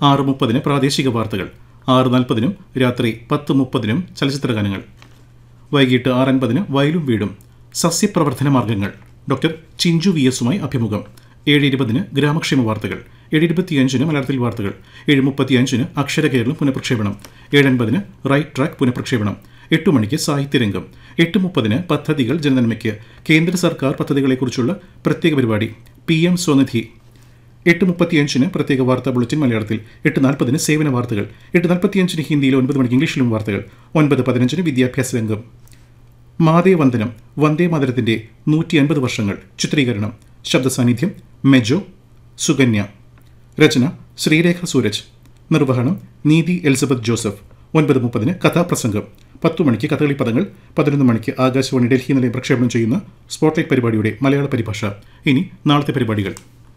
ആറ് മുപ്പതിന് പ്രാദേശിക വാർത്തകൾ ആറ് നാൽപ്പതിനും രാത്രി പത്ത് മുപ്പതിനും ചലച്ചിത്രഗാനങ്ങൾ വൈകിട്ട് ആറ് അൻപതിന് വയലും വീടും സസ്യപ്രവർത്തന മാർഗങ്ങൾ ഡോക്ടർ ചിഞ്ചു വി എസുമായി അഭിമുഖം ഏഴ് ഇരുപതിന് ഗ്രാമക്ഷേമ വാർത്തകൾ ഏഴ് ഇരുപത്തിയഞ്ചിന് മലയാളത്തിൽ വാർത്തകൾ ഏഴ് മുപ്പത്തിയഞ്ചിന് അക്ഷര കേരളം പുനഃപ്രക്ഷേപണം ഏഴ് അൻപതിന് റൈറ്റ് ട്രാക്ക് പുനഃപ്രക്ഷേപണം എട്ട് മണിക്ക് സാഹിത്യരംഗം എട്ട് മുപ്പതിന് പദ്ധതികൾ ജനനന്മയ്ക്ക് കേന്ദ്ര സർക്കാർ പദ്ധതികളെക്കുറിച്ചുള്ള പ്രത്യേക പരിപാടി പി എം സ്വനിധി എട്ട് മുപ്പത്തിയഞ്ചിന് പ്രത്യേക വാർത്താ ബുള്ളറ്റിൻ മലയാളത്തിൽ എട്ട് നാൽപ്പതിന് സേവന വാർത്തകൾ എട്ട് നാൽപ്പത്തിയഞ്ചിന് ഹിന്ദിയിൽ ഒൻപത് മണിക്ക് ഇംഗ്ലീഷിലും വാർത്തകൾ ഒൻപത് പതിനഞ്ചിന് വിദ്യാഭ്യാസ രംഗം മാതേ വന്ദനം വന്ദേ മാതരത്തിന്റെ നൂറ്റി അൻപത് വർഷങ്ങൾ ചിത്രീകരണം ശബ്ദ സാന്നിധ്യം മെജോ സുകന്യ രചന ശ്രീരേഖ സൂരജ് നിർവഹണം നീതി എലിസബത്ത് ജോസഫ് ഒൻപത് മുപ്പതിന് കഥാപ്രസംഗം പത്തു മണിക്ക് കഥകളി പദങ്ങൾ പതിനൊന്ന് മണിക്ക് ആകാശവാണി ഡൽഹി നിലയം പ്രക്ഷേപണം ചെയ്യുന്ന സ്പോട്ട്ലൈറ്റ് പരിപാടിയുടെ മലയാള പരിഭാഷ ഇനി നാളത്തെ പരിപാടികൾ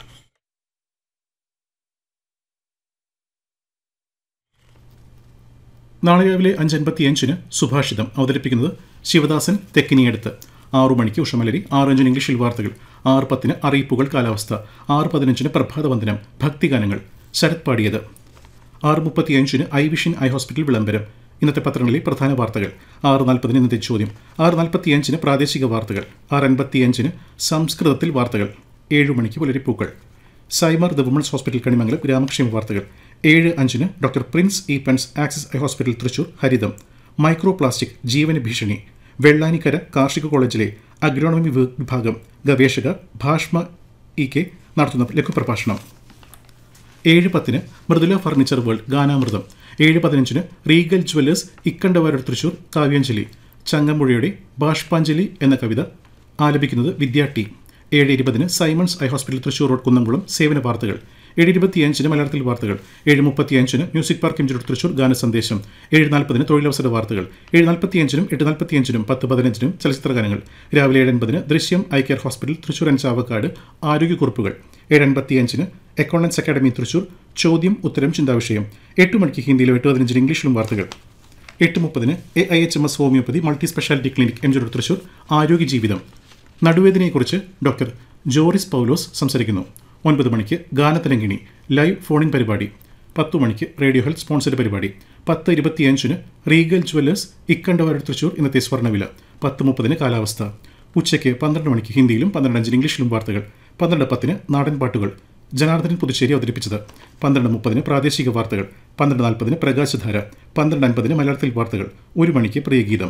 നാളെ രാവിലെ അഞ്ചൻപത്തിയഞ്ചിന് സുഭാഷിതം അവതരിപ്പിക്കുന്നത് ശിവദാസൻ തെക്കിനിയടുത്ത് ആറു മണിക്ക് ഉഷമലരി ആറ് അഞ്ചിന് ഇംഗ്ലീഷിൽ വാർത്തകൾ ആറ് പത്തിന് അറിയിപ്പുകൾ കാലാവസ്ഥ ആറ് പതിനഞ്ചിന് പ്രഭാതവന്ദനം ഭക്തിഗാനങ്ങൾ ശരത് പാടിയത് ആറ് മുപ്പത്തിയഞ്ചിന് ഐ വിഷൻ ഐ ഹോസ്പിറ്റൽ വിളംബരം ഇന്നത്തെ പത്രങ്ങളിലെ പ്രധാന വാർത്തകൾ ആറ് നാൽപ്പതിന് ഇന്നത്തെ ചോദ്യം ആറ് നാൽപ്പത്തിയഞ്ചിന് പ്രാദേശിക വാർത്തകൾ ആറ് അൻപത്തിയഞ്ചിന് സംസ്കൃതത്തിൽ വാർത്തകൾ ഏഴ് മണിക്ക് പുലരിപ്പൂക്കൾ Saimar the women's hospital Kanimangalam ഗ്രാമക്ഷേമ വാർത്തകൾ ഏഴ് അഞ്ചിന് doctor Prince E pens axis eye hospital Thrissur ഹരിതം മൈക്രോ പ്ലാസ്റ്റിക് ജീവന ഭീഷണി വെള്ളാനിക്കര കാർഷിക കോളേജിലെ അഗ്രോണമി വി- വിഭാഗം ഗവേഷക ഭാഷ്മ ഇ കെ നടത്തുന്ന ലഘുപ്രഭാഷണം ഏഴ് പത്തിന് മൃദുല ഫർണിച്ചർ വേൾഡ് ഗാനാമൃതം ഏഴ് പതിനഞ്ചിന് റീഗൽ ജ്വല്ലേഴ്സ് ഇക്കണ്ടവാരർ തൃശൂർ കാവ്യാഞ്ജലി ചങ്ങമ്പുഴയുടെ ബാഷ്പാഞ്ജലി എന്ന കവിത ആലപിക്കുന്നത് വിദ്യാ ടി ഏഴ് ഇരുപതിന് Simons eye hospital Thrissur road Kunnamkulam സേവന വാർത്തകൾ ഏഴ് ഇരുപത്തിയഞ്ചിന് മലയാളത്തിൽ വാർത്തകൾ ഏഴ് മുപ്പത്തിയഞ്ചിന് മ്യൂസിക് പാർക്ക് ഇൻസ്റ്റിറ്റ്യൂട്ട് തൃശൂർ ഗാന സന്ദേശം ഏഴ് നാൽപ്പതിന് തൊഴിലവസര വാർത്തകൾ ഏഴ് നാൽപ്പത്തിയഞ്ചിനും എട്ട് നാൽപ്പത്തിയഞ്ചിനും പത്ത് പതിനഞ്ചിനും ചലച്ചിത്ര ഗാനങ്ങൾ രാവിലെ ഏഴ് അൻപതിന് Drishyam eye care hospital Thrissur and Chavakkad ആരോഗ്യക്കുറിപ്പുകൾ ഏഴ് അൻപത്തിയഞ്ചിന് അക്കൗണ്ടൻസ് അക്കാദമി തൃശൂർ ചോദ്യം ഉത്തരം ചിന്താവിഷയം എട്ട് മണിക്ക് ഹിന്ദിയിലും എട്ട് പതിനഞ്ചിന് ഇംഗ്ലീഷിലും വാർത്തകൾ എട്ട് മുപ്പതിന് A I H M S homoeopathy multi speciality clinic M G Thrissur ആരോഗ്യ ജീവിതം നടുവേദനയെക്കുറിച്ച് ഡോക്ടർ ജോറിസ് പൗലോസ് സംസാരിക്കുന്നു ഒൻപത് മണിക്ക് ഗാനതരംഗിണി ലൈവ് ഫോണിൻ പരിപാടി പത്തു മണിക്ക് റേഡിയോ ഹെൽത്ത് സ്പോൺസർഡ് പരിപാടി പത്ത് ഇരുപത്തിയഞ്ചിന് റീഗൽ ജ്വല്ലേഴ്സ് ഇക്കണ്ടവാര തൃശൂർ ഇന്നത്തെ സ്വർണ്ണവില പത്ത് മുപ്പതിന് കാലാവസ്ഥ ഉച്ചയ്ക്ക് പന്ത്രണ്ട് മണിക്ക് ഹിന്ദിയിലും പന്ത്രണ്ട് അഞ്ചിന് ഇംഗ്ലീഷിലും വാർത്തകൾ പന്ത്രണ്ട് പത്തിന് നാടൻ പാട്ടുകൾ ജനാർദ്ദനൻ പുതുശ്ശേരി അവതരിപ്പിച്ചത് പന്ത്രണ്ട് മുപ്പതിന് പ്രാദേശിക വാർത്തകൾ പന്ത്രണ്ട് നാൽപ്പതിന് പ്രകാശധാര പന്ത്രണ്ട് അൻപതിന് മലയാളത്തിൽ വാർത്തകൾ ഒരു മണിക്ക് പ്രിയഗീതം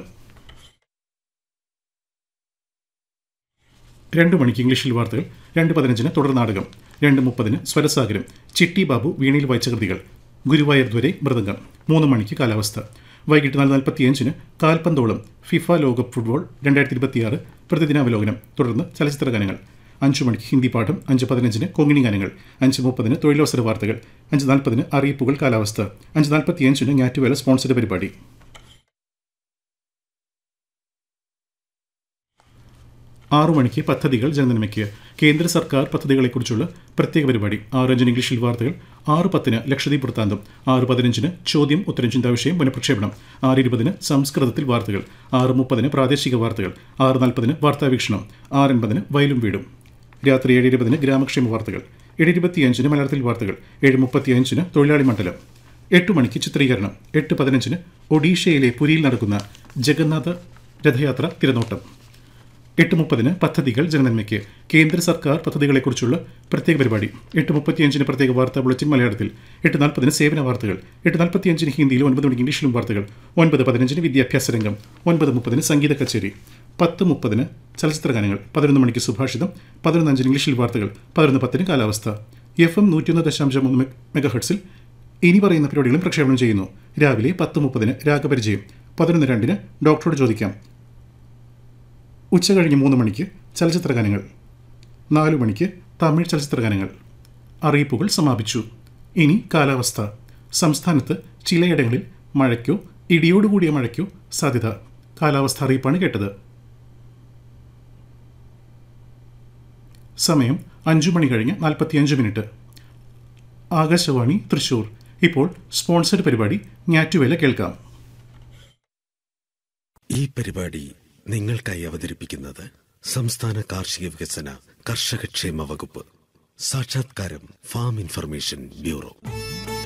രണ്ട് മണിക്ക് ഇംഗ്ലീഷിൽ വാർത്തകൾ രണ്ട് പതിനഞ്ചിന് തുടർ നാടകം രണ്ട് മുപ്പതിന് സ്വരസാഗരം ചിട്ടി ബാബു വീണയിൽ വായിച്ച കൃതികൾ ഗുരുവായൂർ ദ്വരെ മൃദംഗം മൂന്ന് മണിക്ക് കാലാവസ്ഥ വൈകിട്ട് നാല് നാൽപ്പത്തിയഞ്ചിന് കാൽപന്തോളം ഫിഫ ലോകകപ്പ് ഫുട്ബോൾ രണ്ടായിരത്തി ഇരുപത്തിയാറ് പ്രതിദിനാവലോകനം തുടർന്ന് ചലച്ചിത്ര ഗാനങ്ങൾ അഞ്ചു മണിക്ക് ഹിന്ദി പാഠം അഞ്ച് പതിനഞ്ചിന് കൊങ്ങിണി ഗാനങ്ങൾ അഞ്ച് മുപ്പതിന് തൊഴിലവസര വാർത്തകൾ അഞ്ച് നാൽപ്പതിന് അറിയിപ്പുകൾ കാലാവസ്ഥ അഞ്ച് നാൽപ്പത്തിയഞ്ചിന് ഞാറ്റുവേല സ്പോൺസർഡ് പരിപാടി ആറു മണിക്ക് പദ്ധതികൾ ജനനന്മയ്ക്ക് കേന്ദ്ര സർക്കാർ പദ്ധതികളെക്കുറിച്ചുള്ള പ്രത്യേക പരിപാടി ആറ് അഞ്ചിന് ഇംഗ്ലീഷിൽ വാർത്തകൾ ആറ് പത്തിന് ലക്ഷദ്വീപ് വൃത്താന്തം ആറ് പതിനഞ്ചിന് ചോദ്യം ഉത്തരം ചിന്താവിഷയം പുനഃപ്രക്ഷേപണം ആറ് ഇരുപതിന് സംസ്കൃതത്തിൽ വാർത്തകൾ ആറ് മുപ്പതിന് പ്രാദേശിക വാർത്തകൾ ആറ് നാൽപ്പതിന് വാർത്താവീക്ഷണം ആറ് എൺപതിന് വയലും വീടും രാത്രി ഏഴ് ഇരുപതിന് ഗ്രാമക്ഷേമ വാർത്തകൾ ഏഴ് ഇരുപത്തിയഞ്ചിന് മലയാളത്തിൽ വാർത്തകൾ ഏഴ് മുപ്പത്തിയഞ്ചിന് തൊഴിലാളി മണ്ഡലം എട്ട് മണിക്ക് ചിത്രീകരണം എട്ട് പതിനഞ്ചിന് ഒഡീഷയിലെ പുരിയിൽ നടക്കുന്ന ജഗന്നാഥ രഥയാത്ര തിരനോട്ടം എട്ട് മുപ്പതിന് പദ്ധതികൾ ജനനന്മയ്ക്ക് കേന്ദ്ര സർക്കാർ പദ്ധതികളെക്കുറിച്ചുള്ള പ്രത്യേക പരിപാടി എട്ട് മുപ്പത്തിയഞ്ചിന് പ്രത്യേക വാർത്താ ബുള്ളറ്റിൻ മലയാളത്തിൽ എട്ട് നാൽപ്പതിന് സേവന വാർത്തകൾ എട്ട് നാൽപ്പത്തിയഞ്ചിന് ഹിന്ദിയിലും ഒൻപത് മണിക്ക് ഇംഗ്ലീഷിലും വാർത്തകൾ ഒൻപത് പതിനഞ്ചിന് വിദ്യാഭ്യാസ രംഗം ഒൻപത് മുപ്പതിന് സംഗീത കച്ചേരി പത്ത് മുപ്പതിന് ചലച്ചിത്ര ഗാനങ്ങൾ പതിനൊന്ന് മണിക്ക് സുഭാഷിതം പതിനൊന്ന് അഞ്ചിന് ഇംഗ്ലീഷിൽ വാർത്തകൾ പതിനൊന്ന് പത്തിന് കാലാവസ്ഥ എഫ് എം നൂറ്റിയൊന്ന് ദശാംശം മൂന്ന് മെഗാ ഹെർട്സിൽ ഇനി പറയുന്ന പരിപാടികളും പ്രക്ഷേപണം ചെയ്യുന്നു രാവിലെ പത്ത് മുപ്പതിന് രാഗപരിചയം പതിനൊന്ന് രണ്ടിന് ഡോക്ടറോട് ചോദിക്കാം ഉച്ചകഴിഞ്ഞ് മൂന്ന് മണിക്ക് ചലച്ചിത്ര ഗാനങ്ങൾ നാലു മണിക്ക് തമിഴ് ചലച്ചിത്ര ഗാനങ്ങൾ അറിയിപ്പുകൾ സമാപിച്ചു ഇനി കാലാവസ്ഥ സംസ്ഥാനത്ത് ചിലയിടങ്ങളിൽ മഴയ്ക്കോ ഇടിയോടുകൂടിയ മഴയ്ക്കോ സാധ്യത കാലാവസ്ഥ അറിയിപ്പാണ് കേട്ടത് സമയം അഞ്ചു മണി കഴിഞ്ഞ് നാൽപ്പത്തിയഞ്ച് മിനിറ്റ് ആകാശവാണി തൃശൂർ ഇപ്പോൾ സ്പോൺസർഡ് പരിപാടി ഞാറ്റുവേല കേൾക്കാം ഈ പരിപാടി നിങ്ങൾക്കായി അവതരിപ്പിക്കുന്നത് സംസ്ഥാന കാർഷിക വികസന കർഷകക്ഷേമ വകുപ്പ് സാക്ഷാത്കാരം ഫാം ഇൻഫർമേഷൻ ബ്യൂറോ